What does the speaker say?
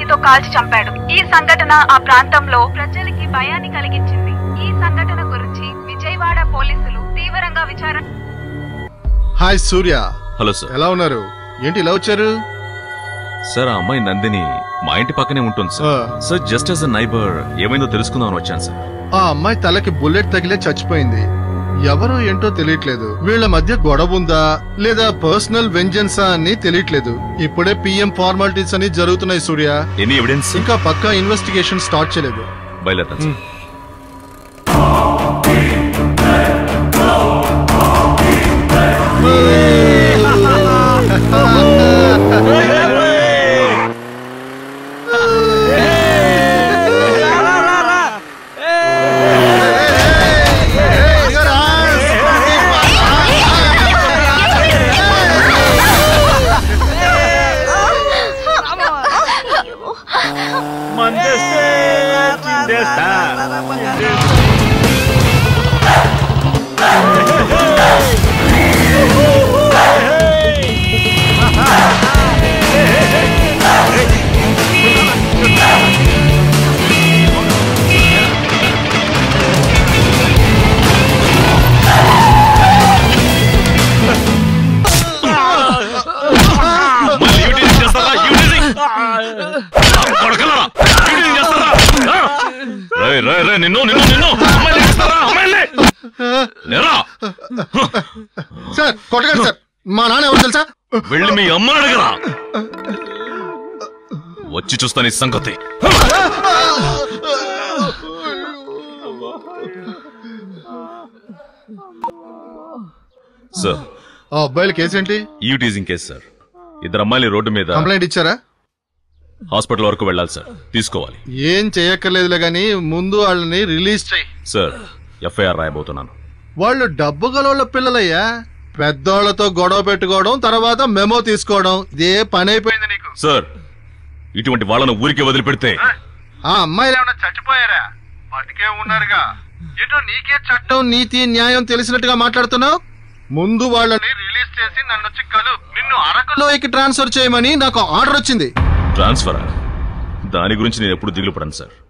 కత్తితో కాల్చి చంపాడు ఈ సంఘటన ఆ ప్రాంతంలో ప్రజలకి భయాన్ని కలిగించింది ఈ సంఘటన గురించి విజయవాడ పోలీసులు తీవ్రంగా విచారణ హాయ్ సూర్య హలో సార్ ఎలా ఉన్నారు ఏంటి ఇలా వచ్చారు సార్ ఆ అమ్మాయి నందిని మా ఇంటి పక్కనే ఉంటుంది సార్ ఆ. Sir just as a neighbour ఏమైందో తెలుసుకుందామని వచ్చాను సార్ ఆ అమ్మాయి తలకి బుల్లెట్ తగిలే చచ్చిపోయింది ఎవరో ఏంటో తెలియట్లేదు వీళ్ళ మధ్య గొడవ ఉందా లేదా పర్సనల్ వెంజన్సా అని తెలియట్లేదు ఇప్పుడే పిఎం ఫార్మాలిటీస్ అని జరుగుతున్నాయి సూర్య ఎనీ ఎవిడెన్స్ ఇంకా పక్కా ఇన్వెస్టిగేషన్ స్టార్ట్ చేయలేదు బయలుదేరతాను సార్ మళ్ళీ యూటిలిటీ చేస్తారా? యూటిలిటీ? కొడకలారా? యూటిలిటీ చేస్తారా? ఆ? రేయ్, రేయ్, రేయ్, నిన్ను నిన్ను నిన్ను అమ్మాయిలు చేస్తారా? అమ్మాయిల్ని? లేరా? సార్ కొట్టగారు సార్ మా నాన్న ఎవరు తెలుసా వెళ్ళి మీ అమ్మని అడగరా వచ్చి చూస్తాను ఈ సంగతి సార్ ఆ అబ్బాయిల కేసు ఏంటి ఈ టీజింగ్ కేసు సార్ ఇద్దరు అమ్మాయిలు రోడ్డు మీద కంప్లైంట్ ఇచ్చారా హాస్పిటల్ వరకు వెళ్ళాలి సార్ తీసుకోవాలి ఏం చేయక్కర్లేదులే గాని ముందు వాళ్ళని రిలీజ్ చేయి సార్ ఎఫ్ఐఆర్ రాయబోతున్నాను వాళ్ళు డబ్బు గలోళ్ళ పిల్లలయ్యా పెద్దోళ్లతో గొడవ పెట్టుకోవడం తర్వాత మెమో తీసుకోవడం ఇదే పని అయిపోయింది నీకు సార్ ఇటువంటి వాళ్ళను ఊరికే వదిలిపెడితే ఆ అమ్మాయిలు ఏమైనా చచ్చిపోయారా బతికే ఉన్నారుగా ఎటో నీకే చట్టం నీతి న్యాయం తెలిసినట్టుగా మాట్లాడుతున్నావు ముందు వాళ్ళని రిలీజ్ చేసి నన్ను వచ్చి కలు నిన్ను అరకులోకి ట్రాన్స్ఫర్ చేయమని నాకు ఆర్డర్ వచ్చింది ట్రాన్స్ఫర్ దాని గురించి నేను ఎప్పుడు దిగులు పడను సార్